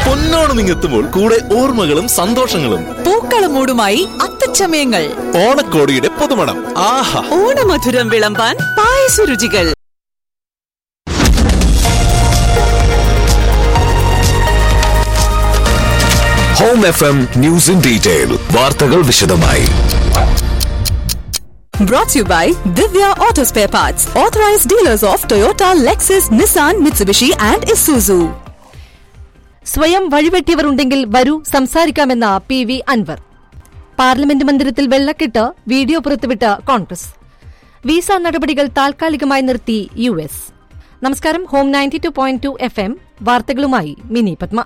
പൊന്നോണം ഇങ്ങെത്തുമ്പോൾ കൂടെ ഓർമ്മകളും സന്തോഷങ്ങളും പൂക്കളമൂടുമായി അത്തച്ചമയങ്ങൾ ഓണക്കോടിയുടെ പുതുമണം ആഹാ ഓണമധുരം വിളമ്പാൻ പായസരുചികൾ Home F M news in detail വാർത്തകൾ വിശദമായി Brought to you by Divya Auto Spare Parts, authorized dealers of Toyota, Lexus, Nissan, Mitsubishi, and Isuzu. സ്വയം വഴിവെട്ടിയവർ ഉണ്ടെങ്കിൽ വരൂ സംസാരിക്കാമെന്ന പി വി അൻവർ പാർലമെന്റ് മന്ദിരത്തിൽ വെള്ളക്കെട്ട് വീഡിയോ പുറത്തുവിട്ട കോൺഗ്രസ് വിസ നടപടികൾ താൽക്കാലികമായി നിർത്തി യു എസ് നമസ്കാരം home ninety two point two F M വാർത്തകളുമായി മിനി പത്മ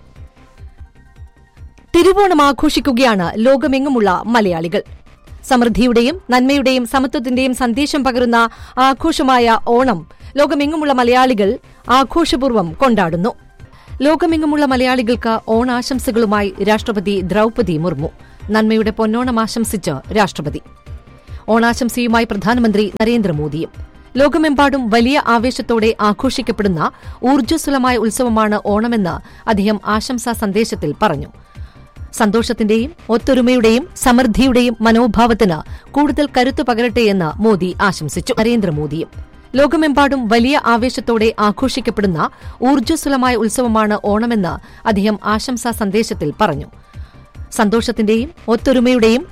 തിരുവോണം ആഘോഷിക്കുകയാണ് ലോകമെങ്ങുമുള്ള മലയാളികൾ സമൃദ്ധിയുടെയും നന്മയുടെയും സമത്വത്തിന്റെയും സന്ദേശം പകരുന്ന ആഘോഷമായ ഓണം ലോകമെങ്ങുമുള്ള മലയാളികൾ ആഘോഷപൂർവ്വം കൊണ്ടാടുന്നു ലോകമെങ്ങുമുള്ള മലയാളികൾക്ക് ഓണാശംസകളുമായി രാഷ്ട്രപതി ദ്രൌപതി മുർമു നന്മയുടെ പൊന്നോണം ആശംസിച്ച് രാഷ്ട്രപതി ഓണാശംസയുമായി പ്രധാനമന്ത്രി നരേന്ദ്രമോദിയും ലോകമെമ്പാടും വലിയ ആവേശത്തോടെ ആഘോഷിക്കപ്പെടുന്ന ഊർജ്ജസ്വലമായ ഉത്സവമാണ് ഓണമെന്ന് അദ്ദേഹം ആശംസാ സന്ദേശത്തിൽ പറഞ്ഞു സന്തോഷത്തിന്റെയും ഒത്തൊരുമയുടെയും സമൃദ്ധിയുടെയും മനോഭാവത്തിന് കൂടുതൽ കരുത്തു പകരട്ടെയെന്ന് മോദി ആശംസിച്ചു നരേന്ദ്രമോദിയും ലോകമെമ്പാടും വലിയ ആവേശത്തോടെ ആഘോഷിക്കപ്പെടുന്ന ഊർജ്ജസ്വലമായ ഉത്സവമാണ് ഓണമെന്ന് അദ്ദേഹം ആശംസാ സന്ദേശത്തിൽ പറഞ്ഞു സന്തോഷത്തിന്റെയും ഒത്തൊരുമയുടെയും